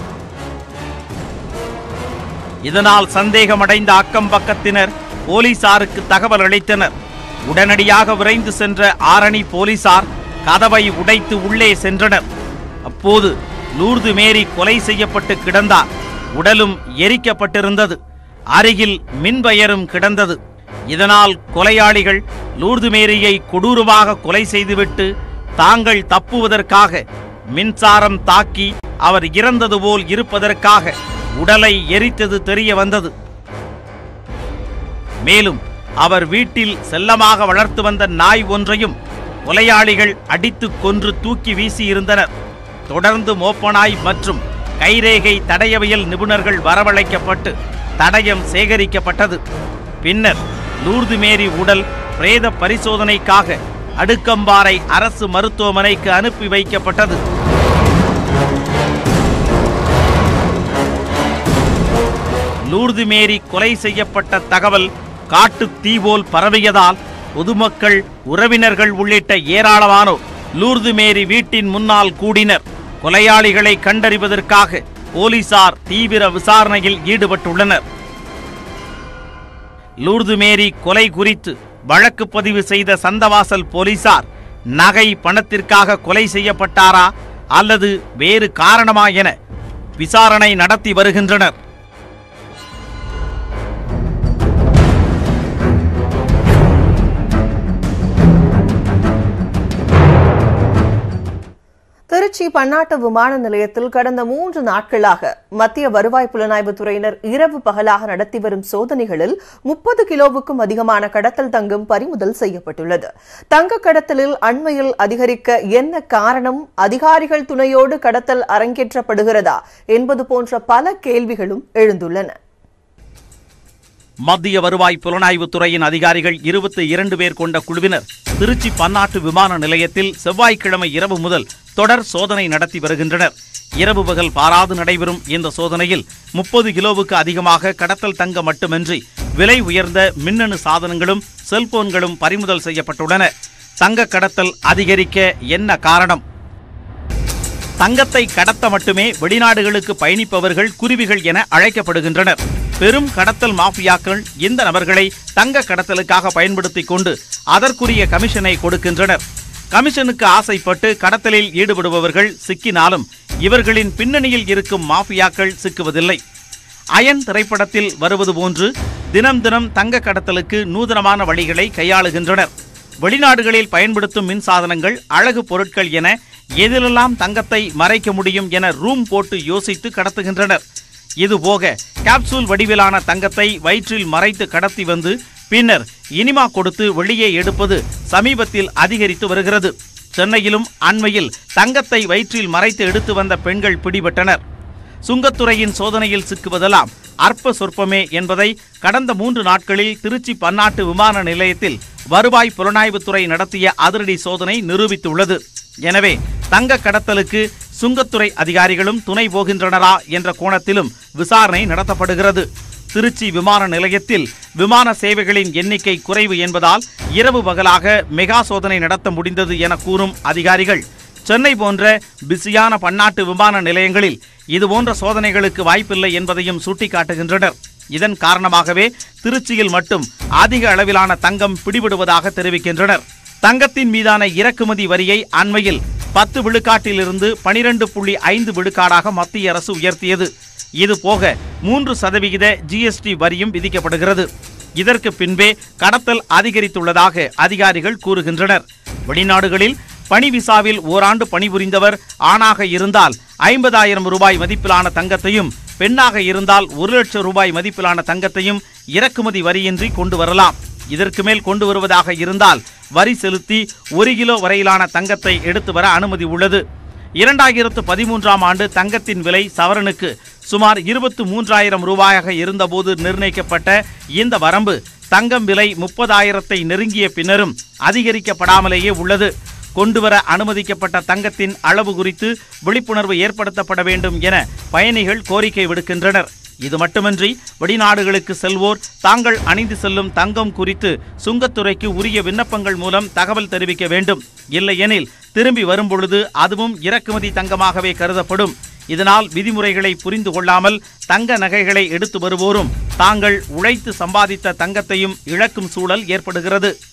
இதனால் சந்தேகமடைந்த அக்கம் பக்கத்தினர் போலீசாருக்கு தகவல் அளித்தனர் உடனடியாக விரைந்து சென்ற ஆரணி போலீசார் கதவை உடைத்து உள்ளே சென்றனர் அப்போது லூர்து மேரி கொலை செய்யப்பட்டு கிடந்தார் உடலும் எரிக்கப்பட்டிருந்தது அருகில் மின்வயரும் கிடந்தது இதனால் கொலையாளிகள் லூர்து மேரியை கொடூரமாக கொலை செய்துவிட்டு தாங்கள் தப்புவதற்காக மின்சாரம் தாக்கி அவர் இறந்தது போல் இருப்பதற்காக உடலை எரித்தது தெரிய வந்தது மேலும் அவர் வீட்டில் செல்லமாக வளர்த்து வந்த நாய் ஒன்றையும் கொலையாளிகள் அடித்து கொன்று தூக்கி வீசியிருந்தனர் தொடர்ந்து மோப்பனாய் மற்றும் கைரேகை தடயவியல் நிபுணர்கள் வரவழைக்கப்பட்டு தடயம் சேகரிக்கப்பட்டது பின்னர் லூர்து மேரி உடல் பிரேத பரிசோதனைக்காக அடுக்கம்பாறை அரசு மருத்துவமனைக்கு அனுப்பி வைக்கப்பட்டது லூர்து மேரி கொலை செய்யப்பட்ட தகவல் காட்டுத் தீ போல் பரவியதால் பொதுமக்கள் உறவினர்கள் உள்ளிட்ட ஏராளமானோர் லூர்து மேரி வீட்டின் முன்னால் கூடினர் கொலையாளிகளை கண்டறிவதற்காக போலீசார் தீவிர விசாரணையில் ஈடுபட்டுள்ளனர் லூர்து மேரி கொலை குறித்து வழக்கு பதிவு செய்த சந்தவாசல் போலீசார் நகை பணத்திற்காக கொலை செய்யப்பட்டாரா அல்லது வேறு காரணமா என விசாரணை நடத்தி வருகின்றனர் திருச்சி பன்னாட்டு விமான நிலையத்தில் கடந்த மூன்று நாட்களாக மத்திய வருவாய் புலனாய்வு துறையினர் இரவு பகலாக நடத்தி வரும் சோதனைகளில் முப்பது கிலோவுக்கும் அதிகமான கடத்தல் தங்கம் பறிமுதல் செய்யப்பட்டுள்ளது தங்க கடத்தலில் அண்மையில் அதிகரிக்க என்ன காரணம் அதிகாரிகள் துணையோடு கடத்தல் அரங்கேற்றப்படுகிறதா என்பது போன்ற பல கேள்விகளும் எழுந்துள்ளன மத்திய வருவாய் புலனாய்வு துறையின் அதிகாரிகள் இருபத்தி இரண்டு பேர் கொண்ட குழுவினர் திருச்சி பன்னாட்டு விமான நிலையத்தில் செவ்வாய்க்கிழமை இரவு முதல் தொடர் சோதனை நடத்தி வருகின்றனர் இரவு பகல் பாராது நடைபெறும் இந்த சோதனையில் முப்பது கிலோவுக்கு அதிகமாக கடத்தல் தங்கம் மட்டுமின்றி விலை உயர்ந்த மின்னணு சாதனங்களும் செல்போன்களும் பறிமுதல் செய்யப்பட்டுள்ளன தங்க கடத்தல் அதிகரிக்க என்ன காரணம் தங்கத்தை கடத்த மட்டுமே வெளிநாடுகளுக்கு பயணிப்பவர்கள் குருவிகள் என அழைக்கப்படுகின்றனர் பெரும் கடத்தல் மாஃபியாக்கள் இந்த நபர்களை தங்க கடத்தலுக்காக பயன்படுத்திக் கொண்டு அதற்குரிய கமிஷனை கொடுக்கின்றனர் கமிஷனுக்கு ஆசைப்பட்டு கடத்தலில் ஈடுபடுபவர்கள் சிக்கினாலும் இவர்களின் பின்னணியில் இருக்கும் மாஃபியாக்கள் சிக்குவதில்லை அயன் திரைப்படத்தில் வருவது போன்று தினம் தினம் தங்க கடத்தலுக்கு நூதனமான வழிகளை கையாளுகின்றனர் வெளிநாடுகளில் பயன்படுத்தும் மின் சாதனங்கள் அழகு பொருட்கள் என எதிலெல்லாம் தங்கத்தை மறைக்க முடியும் என ரூம் போட்டு யோசித்து கடத்துகின்றனர் இதுபோக கேப்சூல் வடிவிலான தங்கத்தை வயிற்றில் மறைத்து கடத்தி வந்து பின்னர் இனிமா கொடுத்து வெளியே எடுப்பது சமீபத்தில் அதிகரித்து வருகிறது சென்னையிலும் அண்மையில் தங்கத்தை வயிற்றில் மறைத்து எடுத்து வந்த பெண்கள் பிடிபட்டனர் சுங்கத்துறையின் சோதனையில் சிக்குவதெல்லாம் அற்ப சொற்பமே என்பதை கடந்த மூன்று நாட்களில் திருச்சி பன்னாட்டு விமான நிலையத்தில் வருவாய் புலனாய்வுத்துறை நடத்திய அதிரடி சோதனை நிரூபித்துள்ளது எனவே தங்க கடத்தலுக்கு சுங்கத்துறை அதிகாரிகளும் துணை போகின்றனரா என்ற கோணத்திலும் விசாரணை நடத்தப்படுகிறது திருச்சி விமான நிலையத்தில் விமான சேவைகளின் எண்ணிக்கை குறைவு என்பதால் இரவு பகலாக மெகா சோதனை நடத்த முடிந்தது என கூறும் அதிகாரிகள் சென்னை போன்ற பிஸியான பன்னாட்டு விமான நிலையங்களில் இதுபோன்ற சோதனைகளுக்கு வாய்ப்பில்லை என்பதையும் சுட்டிக்காட்டுகின்றனர் இதன் காரணமாகவே திருச்சியில் மட்டும் அதிக அளவிலான தங்கம் பிடிபடுவதாக தெரிவிக்கின்றனர் தங்கத்தின் மீதான இறக்குமதி வரியை அண்மையில் பத்து விழுக்காட்டிலிருந்து பனிரெண்டு புள்ளி ஐந்து விழுக்காடாக மத்திய அரசு உயர்த்தியது இது போக மூன்று சதவிகித ஜிஎஸ்டி வரியும் விதிக்கப்படுகிறது இதற்கு பின்பே கடத்தல் அதிகரித்துள்ளதாக அதிகாரிகள் கூறுகின்றனர் வெளிநாடுகளில் பணி விசாவில் ஓராண்டு பணிபுரிந்தவர் ஆணாக இருந்தால் ஐம்பதாயிரம் ரூபாய் மதிப்பிலான தங்கத்தையும் பெண்ணாக இருந்தால் ஒரு லட்சம் ரூபாய் மதிப்பிலான தங்கத்தையும் இறக்குமதி வரியின்றி கொண்டு வரலாம் இதற்கு மேல் கொண்டு வருவதாக இருந்தால் வரி செலுத்தி ஒரு கிலோ வரையிலான தங்கத்தை எடுத்து வர அனுமதி உள்ளது இரண்டாயிரத்து பதிமூன்றாம் ஆண்டு தங்கத்தின் விலை சவரனுக்கு சுமார் இருபத்து மூன்றாயிரம் ரூபாயாக இருந்தபோது நிர்ணயிக்கப்பட்ட இந்த வரம்பு தங்கம் விலை முப்பதாயிரத்தை நெருங்கிய பின்னரும் அதிகரிக்கப்படாமலேயே உள்ளது கொண்டுவர அனுமதிக்கப்பட்ட தங்கத்தின் அளவு குறித்து விழிப்புணர்வு ஏற்படுத்தப்பட வேண்டும் என பயணிகள் கோரிக்கை விடுக்கின்றனர் இது மட்டுமின்றி வெளிநாடுகளுக்கு செல்வோர் தாங்கள் அணிந்து செல்லும் தங்கம் குறித்து சுங்கத்துறைக்கு உரிய விண்ணப்பங்கள் மூலம் தகவல் தெரிவிக்க வேண்டும் இல்லையெனில் திரும்பி வரும்பொழுது அதுவும் இறக்குமதி தங்கமாகவே கருதப்படும் இதனால் விதிமுறைகளை புரிந்து கொள்ளாமல் தங்க நகைகளை எடுத்து வருவோரும் தாங்கள் உழைத்து சம்பாதித்த தங்கத்தையும் இழக்கும் சூழல் ஏற்படுகிறது